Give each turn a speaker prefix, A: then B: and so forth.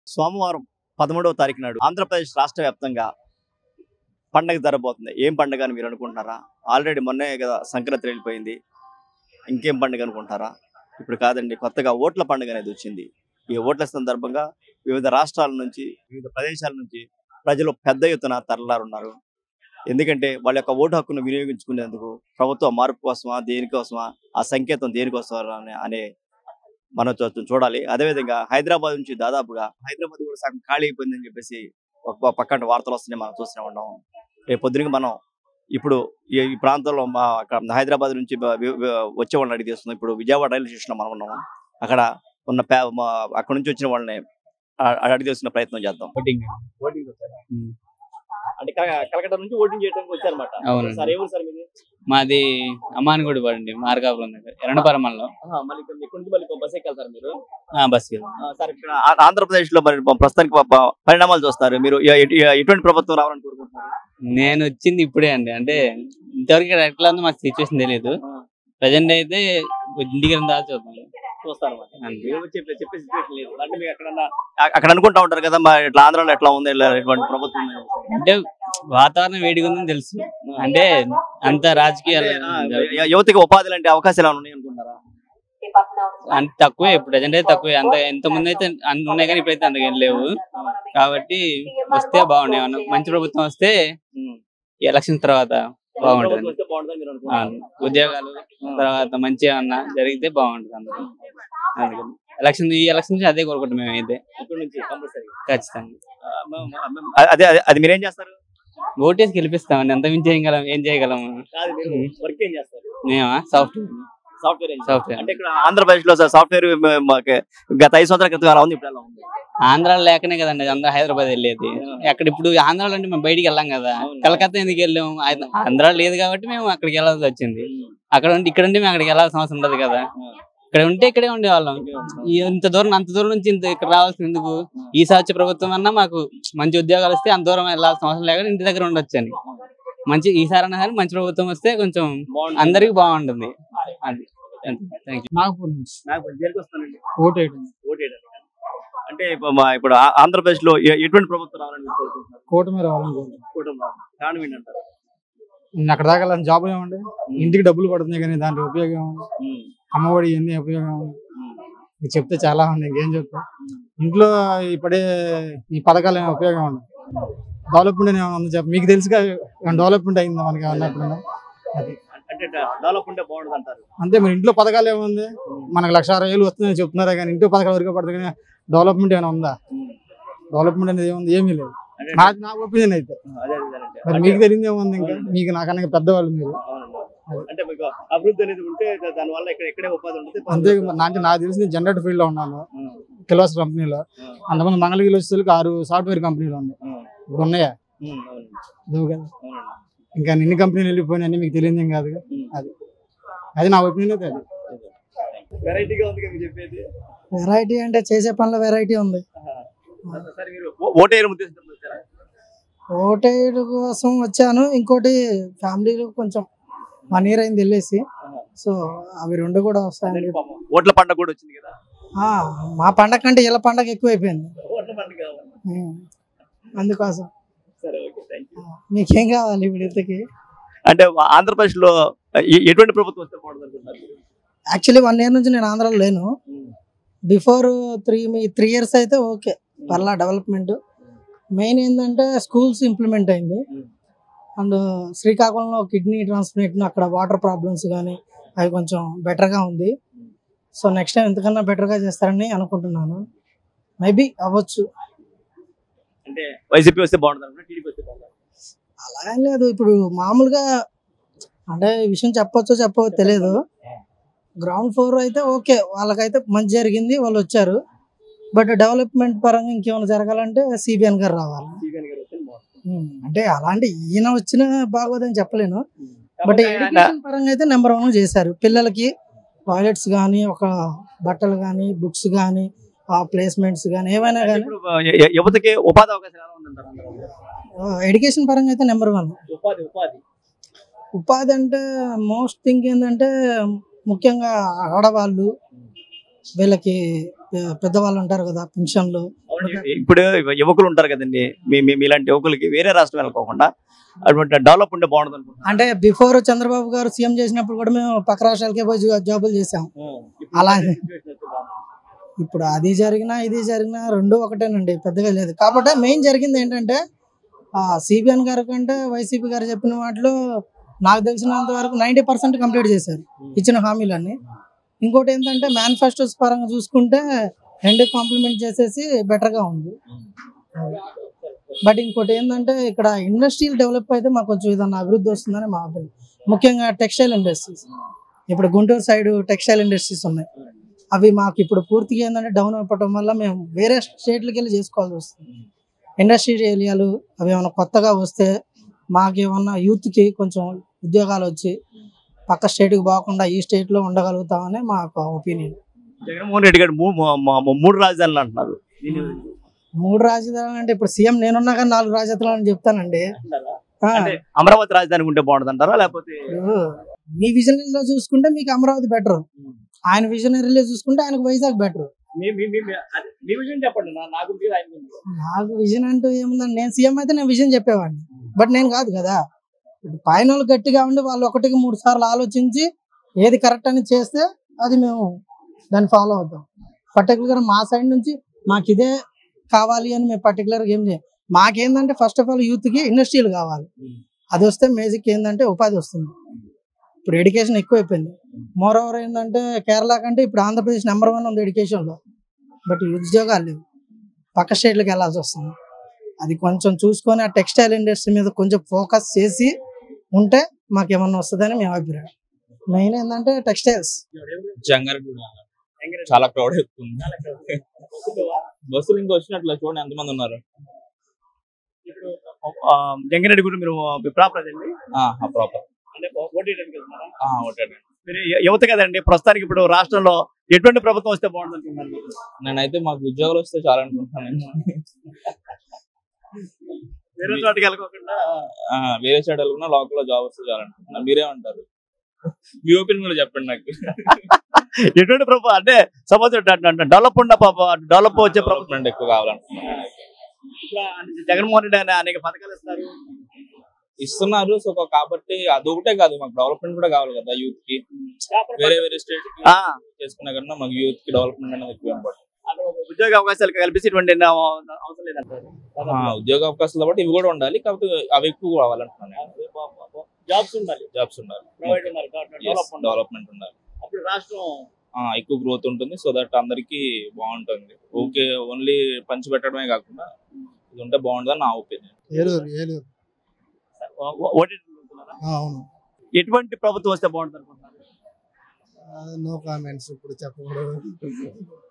A: సోమవారం పదమూడవ తారీఖు నాడు ఆంధ్రప్రదేశ్ రాష్ట్ర వ్యాప్తంగా పండగ జరగబోతుంది ఏం పండగ అని మీరు అనుకుంటున్నారా ఆల్రెడీ మొన్నే కదా సంక్రాంతి వెళ్ళిపోయింది ఇంకేం పండుగ అనుకుంటారా ఇప్పుడు కాదండి కొత్తగా ఓట్ల పండుగ అనేది వచ్చింది ఈ ఓట్ల సందర్భంగా వివిధ రాష్ట్రాల నుంచి వివిధ ప్రదేశాల నుంచి ప్రజలు పెద్ద ఎత్తున తరలారున్నారు ఎందుకంటే వాళ్ళ యొక్క ఓటు హక్కును వినియోగించుకునేందుకు ప్రభుత్వ మార్పు కోసమా దేనికోసమా ఆ సంకేతం దేనికోసమా అనే అనే మనం చూ- చూడాలి అదేవిధంగా హైదరాబాద్ నుంచి దాదాపుగా హైదరాబాద్ కూడా సగం ఖాళీ అయిపోయిందని చెప్పేసి ఒక ప- పక్కన వార్తలు వస్తున్నాయి మనం చూస్తూనే ఉన్నాం రేపు పొద్దునకి మనం ఇప్పుడు ఈ ఈ ప్రాంతంలో మా అక్కడ హైదరాబాద్ నుంచి బ- వి- వి- వచ్చే వాళ్ళని అడిగి తీస్తున్నాం ఇప్పుడు విజయవాడ రైల్వే స్టేషన్ మనం ఉన్నాము అక్కడ ఉన్న ప్యా మా- అక్కడ నుంచి వచ్చిన వాళ్ళని ఆ- అడిగి తెలుసుకునే ప్రయత్నం చేద్దాం
B: ఓటింగ్
A: ఓటింగ్ అంటే కల- కలకత్తా నుంచి ఓటింగ్ చేయడానికి వచ్చారన్నమాట
B: అవునండి.
A: సార్ ఏమో సార్ మీది
B: మాది అమ్మానిగూడి పడండి మార్గాపురం దగ్గర ఎరణపరమల్లో
A: ఆహా, మళ్ళీ ఇక్కడ ఇక్కడ నుంచి మళ్ళీ బస్ ఎక్కెళ్తారు మీరు
B: బస్కి
A: ఆ, సార్ ఇక్కడ ఆ- ఆంధ్రప్రదేశ్ లో మరి ప్రస్తుతానికి ప- ప- పరిణామాలు చూస్తారు మీరు ఎ- ఎ- ఎటువంటి ప్రభుత్వం రావాలని కోరుకుంటున్నారు
B: నేను వచ్చింది ఇప్పుడే అండి అంటే ఇంతవరకు ఇక్కడ ఎట్లా ఉందో మాకు సిచ్యువేషన్ తెలియదు ప్రజెంట్ అయితే ఇంటికి వెళ్ళిన తర్వాత చూద్దాం
A: చూస్తారు
B: అంతే.
A: ఏమో చెప్పే చెప్పే సిచ్యువేషన్ లేదు అంటే మీకు ఎక్కడన్నా అ- అక్కడ అనుకుంటా ఉంటారు కదా మా ఇట్లా ఆంధ్రాలో ఎట్లా ఉంది ఇలా ఇటువంటి ప్రభుత్వం ఉంది.
B: అంటే వాతావరణం వేడిగా ఉందని తెలుసు అంటే అంత రాజకీయాలు
A: అంటే, ఆ, య- యువతకి ఉపాధి లాంటి అవకాశాలు ఏమైనా ఉన్నాయి అనుకుంటారా
B: అంత తక్కువే ప్రజెంట్ అయితే తక్కువే అంత ఎంత ముందు అయితే అన్ని ఉన్నాయి కానీ ఇప్పుడైతే అంతగా లేవు కాబట్టి వస్తే బాగుండే ఏమన్నా మంచి ప్రభుత్వం వస్తే ఈ ఎలక్షన్ తర్వాత బాగుంటుంది
A: ప్రభుత్వం వస్తే బాగుంటుందని మీరు అనుకుంటున్నారు.
B: ఉద్యోగాలు తర్వాత మంచి ఏమన్నా జరిగితే బాగుంటుంది అందరూ అందుకని ఎలక్షన్ ఈ ఎలక్షన్ నుంచి అదే కోరుకుంటాం మేము అయితే
A: ఇక్కడ నుంచి కంపల్సరీ
B: ఖచ్చితంగా
A: అదే అదే అది మీరేం చేస్తారు
B: ఓటేసి గెలిపిస్తామండి ఎంత మించి చేయగలం ఏం చేయగలము
A: కాదు మీరు వర్క్ ఏం చేస్తారు
B: మేమా సాఫ్ట్వేర్
A: సాఫ్ట్వేర్
B: సాఫ్ట్వేర్
A: అంటే ఇక్కడ ఆంధ్రప్రదేశ్ లో సాఫ్ట్వేర్ గత ఐదు సంవత్సరాల క్రితం ఎలా ఉంది ఇప్పుడు ఎలా ఉంది
B: ఆంధ్రాలో లేకనే కదండి అందరూ హైదరాబాద్ వెళ్ళేది అక్కడ ఇప్పుడు ఆంధ్రాలో అంటే మేము బయటికి వెళ్ళాం కదా కలకత్తా ఎందుకు వెళ్ళాము ఆంధ్ర- ఆంధ్రాలో లేదు కాబట్టి మేము అక్కడికి వెళ్ళాల్సి వచ్చింది అక్కడ ఉంటే ఇక్కడ ఉంటే మేము అక్కడికి వెళ్ళాల్సిన అవసరం ఉండదు కదా ఇక్కడ ఉంటే ఇక్కడే ఉండేవాళ్ళం ఈ ఇంత దూరం అంత దూరం నుంచి ఇంత ఇక్కడ రావాల్సిన ఎందుకు ఈ వచ్చే ప్రభుత్వం అన్నా మాకు మంచి ఉద్యోగాలు వస్తే అంత దూరం వెళ్ళాల్సిన అవసరం లేకుండా ఇంటి దగ్గర ఉండొచ్చు అని మంచి ఈసారి అన్నా కానీ మంచి ప్రభుత్వం వస్తే కొంచెం అందరికి బాగుంటుంది అది థ్యాంక్ యూ
C: నాగపూర్ నుంచి
A: నాకు దేనికి వస్తానండి
C: ఓటు వేయడం
A: ఓటేయడానికి అంటే ఇప్పుడు మా ఇప్పుడు ఆ- ఆంధ్రప్రదేశ్ లో ఎ- ఎటువంటి ప్రభుత్వం రావాలని మీరు కోరుకుంటున్నారు
C: కూటమి రావాలని కోరుకుంటున్నాను.
A: కూటమి రావాలి. కారణం ఏంటంటారు
C: నేను అక్కడ దాకా వెళ్ళాలని జాబ్ ఏమండి ఇంటికి డబ్బులు పడుతున్నాయి కానీ దాంట్లో ఉపయోగం ఏముంది? అమ్మఒడి ఎన్ని ఉపయోగం ఏముంది? ఇది చెప్తే చాలా ఉంది ఇంకేం చెప్తా ఇంట్లో ఇప్పుడే ఈ పథకాలు ఏమైనా ఉపయోగం ఉండదు డెవలప్మెంట్ ఏమైనా ఉంది చెప్ప మీకు తెలుసుగా డెవలప్మెంట్ అయిందా మనకి ఏమన్నా ఎప్పుడైనా అది
A: అంటే డెవలప్ ఉంటే బాగుంటుంది అంటారు
C: అంతే మరి ఇంట్లో పథకాలు ఏముంది మనకు లక్ష అరవై వేలు వస్తుందని చెప్తున్నారా కానీ ఇంట్లో పథకాలు వరకు పడుతుంది కానీ డెవలప్మెంట్ ఏమైనా ఉందా డెవలప్మెంట్ అనేది ఏముంది ఏమీ లేదు
A: అంటే
C: నా నా ఒపీనియన్ అయితే
A: అదే అదేనండి.
C: మరి మీకు తెలియదు ఏముంది ఇంకా మీకు నాకన్నా పెద్దవాళ్ళు మీరు
A: అవునండి. అంటే మీకు అభివృద్ధి అనేది ఉంటే దాని వల్ల ఇక్కడ ఎక్కడే ఉపాధి ఉంటుంది
C: అంతే నా అంటే నాకు తెలిసి జనరేటర్ ఫీల్డ్ లో ఉన్నాను కిలోస్ కంపెనీలో అంతమంది మంగళగిరి వచ్చేసరికి ఆరు సాఫ్ట్వేర్ కంపెనీలు ఉన్నాయి ఇప్పుడు ఉన్నాయా లేవు కదా ఇంకా ఎన్ని కంపెనీలు వెళ్ళిపోయినాయని మీకు తెలియదు ఏం కాదు అది అది నా ఒపీనియన్ అయితే అది
A: వెరైటీగా ఉంది కదా మీరు చెప్పేది
D: వెరైటీ అంటే చేసే పనిలో వెరైటీ ఉంది
A: సరే మీరు ఓ- ఓటేయడం ఉద్దేశంతో వచ్చారా
D: ఓటేడు కోసం వచ్చాను ఇంకోటి ఫ్యామిలీలో కొంచెం వన్ ఇయర్ అయింది వెళ్ళేసి సో అవి రెండు కూడా వస్తాయండి
A: పాపం ఓట్ల పండుగ కూడా వచ్చింది కదా
D: ఆ, మా పండగ కంటే ఇలా పండగ ఎక్కువైపోయింది
A: ఓట్ల పండుగ కావాలి.
D: ఉమ్. అందుకోసం
A: సరే ఓకే థ్యాంక్ యూ
D: ఆ, మీకేం కావాలి ఇప్పుడు ఇంతకి
A: అంటే ఆంధ్రప్రదేశ్ లో ఎ- ఎటువంటి ప్రభుత్వం వస్తే బాగుంటుంది అనుకుంటున్నారు మీరు?
D: యాక్చువల్లీ వన్ ఇయర్ నుంచి నేను ఆంధ్రాలో లేను బిఫోర్ త్రీ త్రీ ఇయర్స్ అయితే ఓకే పర్లా డెవలప్మెంట్ మెయిన్ ఏంటంటే స్కూల్స్ ఇంప్లిమెంట్ అయింది అండ్ శ్రీకాకుళంలో కిడ్నీ ట్రాన్స్ప్లాంట్ అక్కడ వాటర్ ప్రాబ్లమ్స్ కానీ అవి కొంచెం బెటర్గా ఉంది సో నెక్స్ట్ టైం ఎంతకన్నా బెటర్గా చేస్తారని అనుకుంటున్నాను మేబీ అవ్వచ్చు
A: అంటే వైసీపీ వస్తే బాగుంటుంది అనుకుంటున్నారు టీడీపీ వస్తే బాగుంటుంది
D: అలా ఏం లేదు ఇప్పుడు మామూలుగా అంటే ఈ విషయం చెప్పొచ్చో చెప్పవో తెలియదు గ్రౌండ్ ఫ్లోర్ అయితే ఓకే వాళ్ళకైతే మంచి జరిగింది వాళ్ళు వచ్చారు బట్ డెవలప్మెంట్ పరంగా ఇంకేమైనా జరగాలంటే సిబిఎన్ గారు రావాలి
A: సీఎం గారు వస్తే బాగుంటుంది
D: ఉమ్, అంటే అలాంటి ఈయన వచ్చినా బాగోదని చెప్పలేను బట్
A: కాబట్టి ఆయన-
D: ఎడ్యుకేషన్ పరంగా అయితే నెంబర్ వన్ చేశారు పిల్లలకి టాయిలెట్స్ కానీ ఒక బట్టలు కానీ బుక్స్ కానీ ఆ ప్లేస్మెంట్స్ కానీ ఏమైనా కానీ
A: ఇప్పుడు ఎ- ఎ- యువతకి ఉపాధి అవకాశాలు ఎలా ఉందంటారు అందరూ?
D: ఎడ్యుకేషన్ పరంగా అయితే నెంబర్ వన్
A: ఉపాధి ఉపాధి
D: ఉపాధి అంటే మోస్ట్ థింగ్ ఏంటంటే ముఖ్యంగా ఆడవాళ్ళు వీళ్ళకి పె- పెద్దవాళ్ళు ఉంటారు కదా పెన్షన్లు
A: ఇప్పుడు యువకులు ఉంటారు కదండి మీ మీ- మీలాంటి యువకులకి వేరే రాష్ట్రం వెళ్ళకోకుండా అటువంటి డెవలప్ ఉంటే బాగుంటుంది అనుకుంటున్నాను
D: అంటే బిఫోర్ చంద్రబాబు గారు సీఎం చేసినప్పుడు కూడా మేము పక్క రాష్ట్రాలకే పోయి జా- జాబులు చేసాం అలా ఇప్పుడు అది జరిగినా ఇది జరిగినా రెండు ఒకటేనండి పెద్దగా లేదు కాబట్టి మెయిన్ జరిగింది ఏంటంటే సిబిఎన్ గారి కంటే వైసీపీ గారు చెప్పిన వాటిలో నాకు తెలిసినంత వరకు నైంటీ పర్సెంట్ కంప్లీట్ చేశారు ఇచ్చిన హామీలన్నీ ఇంకోటి ఏంటంటే మేనిఫెస్టోస్ పరంగా చూసుకుంటే రెండు కాంప్లిమెంట్ చేసేసి బెటర్గా ఉంది బట్ ఇంకోటి ఏంటంటే ఇక్కడ ఇండస్ట్రియల్ డెవలప్ అయితే మాకు కొంచెం ఏదన్నా అభివృద్ధి వస్తుందని మా అభిప్రాయం ముఖ్యంగా టెక్స్టైల్ ఇండస్ట్రీస్ ఇప్పుడు గుంటూరు సైడ్ టెక్స్టైల్ ఇండస్ట్రీస్ ఉన్నాయి అవి మాకు ఇప్పుడు పూర్తిగా ఏంటంటే డౌన్ అయిపోవడం వల్ల మేము వేరే స్టేట్లకి వెళ్ళి చేసుకోవాల్సి వస్తుంది ఇండస్ట్రియల్ ఏరియాలు అవి ఏమైనా కొత్తగా వస్తే మాకేమన్నా యూత్కి కొంచెం ఉద్యోగాలు వచ్చి పక్క స్టేట్కి పోకుండా ఈ స్టేట్లో ఉండగలుగుతామని మాకు ఒపీనియన్
A: జగన్మోహన్ రెడ్డి గారు మూ- మా- మా- మా మూడు రాజధానులు అంటున్నారు
D: మూడు రాజధానులు అంటే ఇప్పుడు సీఎం నేనున్నా కానీ నాలుగు రాజధానులు అని చెప్తానండి ఆ,
A: అంటే అమరావతి రాజధాని ఉంటే బాగుంటుంది అంటారా లేకపోతే
D: ఇప్పుడు మీ విజనరీలో చూసుకుంటే మీకు అమరావతి బెటర్ ఆయన విజనరీలో చూసుకుంటే ఆయనకు వైజాగ్ బెటర్
A: మీ- మీ- మీ- మీ- అదే, మీ విషయం చెప్పండి నా- నాకు ఉంది, ఆయనకు ఉంది.
D: నాకు విజన్ అంటూ ఏముందండి నేను సీఎం అయితే నేను విజన్ చెప్పేవాడిని బట్ నేను కాదు కదా ఇప్పుడు పైన వాళ్ళు గట్టిగా ఉండి వాళ్ళు ఒకటికి మూడు సార్లు ఆలోచించి ఏది కరెక్ట్ అని చేస్తే అది మేము దాన్ని ఫాలో అవుతాం పర్టికులర్గా మా సైడ్ నుంచి మాకు ఇదే కావాలి అని మేము పర్టికులర్గా ఏం చేయం మాకేందంటే ఫస్ట్ ఆఫ్ ఆల్ యూత్కి ఇండస్ట్రియల్ కావాలి అది వస్తే మేజిక్ ఏంటంటే ఉపాధి వస్తుంది ఇప్పుడు ఎడ్యుకేషన్ ఎక్కువైపోయింది మోర్ ఓవర్ ఏంటంటే కేరళ కంటే ఇప్పుడు ఆంధ్రప్రదేశ్ నెంబర్ వన్ ఉంది ఎడ్యుకేషన్లో బట్ ఉద్యోగాలు లేవు పక్క స్టేట్లకు వెళ్ళాల్సి వస్తుంది అది కొంచెం చూసుకొని ఆ టెక్స్టైల్ ఇండస్ట్రీ మీద కొంచెం ఫోకస్ చేసి ఉంటే మాకేమన్నా వస్తుందని మేము అభిప్రాయం మెయిన్ ఏంటంటే టెక్స్టైల్స్
E: జంగారెడ్డి చాలా క్రౌడ్ ఎక్కువ ఉంది బస్సులు ఇంకా వచ్చినట్లు చూడండి ఎంతమంది ఉన్నారు
A: ఆ, జంగిరెడ్డి గురించి మీరు ప్రాపర్ అండి
E: ప్రాపర్
A: అంటే ఓటీ రేట్కి వెళ్తున్నారా?
E: ఒకటే
A: మీరు యు- యువత కదండి ప్రస్తుతానికి ఇప్పుడు రాష్ట్రంలో ఎటువంటి ప్రభుత్వం వస్తే బాగుంటుంది అనుకుంటున్నారు మీరు?
E: నేనైతే మాకు ఉద్యోగాలు వస్తే చాలా అనుకుంటున్నాను
A: వేరే చోటికి వెళ్ళకోకుండా
E: ఆ, వేరే సైడ్ వెళ్ళకుండా లోకల్ లో జాబ్ వస్తే చాలా అనుకుంటున్నాను మీరేమంటారు మీ ఒపీనియన్ కూడా చెప్పండి నాకు
A: ఎటువంటి ప్రభుత్వం అంటే సపోజ్ డెవలప్ ఉన్న డెవలప్ వచ్చే ప్రభుత్వం
E: డెవలప్మెంట్ ఎక్కువ కావాలనుకుంటున్నాను
A: ఇప్పుడు ఆయన జగన్మోహన్ రెడ్డి ఆయన అనేక పథకాలు ఇస్తారు
E: ఇస్తున్నారు సో కాబట్టి అదొకటే కాదు మాకు డెవలప్మెంట్ కూడా కావాలి కదా యూత్ కి వేరే వేరే స్టేట్
A: ఆ,
E: చేసుకున్నా కన్నా మాకు యూత్ కి డెవలప్మెంట్ అనేది ఎక్కువ ఇంపార్టెంట్
A: అక్కడ ఉద్యోగ అవకాశాలు కల్పించి ఇటువంటి ఎన్నో అవసరం లేదంటారు
E: ఉద్యోగ అవకాశాలు కాబట్టి ఇవి కూడా ఉండాలి కాకపోతే అవి ఎక్కువ కావాలంటున్నాను
A: జాబ్స్ ఉండాలి
E: జాబ్స్ ఉండాలి
A: ప్రైవేట్ ఉండాలి డెవలప్
E: డెవలప్మెంట్ ఉండాలి
A: అప్పుడు రాష్ట్రం
E: ఆ, ఎక్కువ గ్రోత్ ఉంటుంది సో దట్ అందరికి బాగుంటుంది ఓకే ఓన్లీ పంచి పెట్టడమే కాకుండా ఇది ఉంటే బాగుంటుందని నా ఒపీనియన్
C: ఏలూరు ఏలూరు
A: ఓటీ
C: అవును
A: ఎటువంటి ప్రభుత్వం వస్తే బాగుంటుంది అనుకుంటున్నారు
C: నో కామెంట్స్ ఇప్పుడు చెప్పకూడదు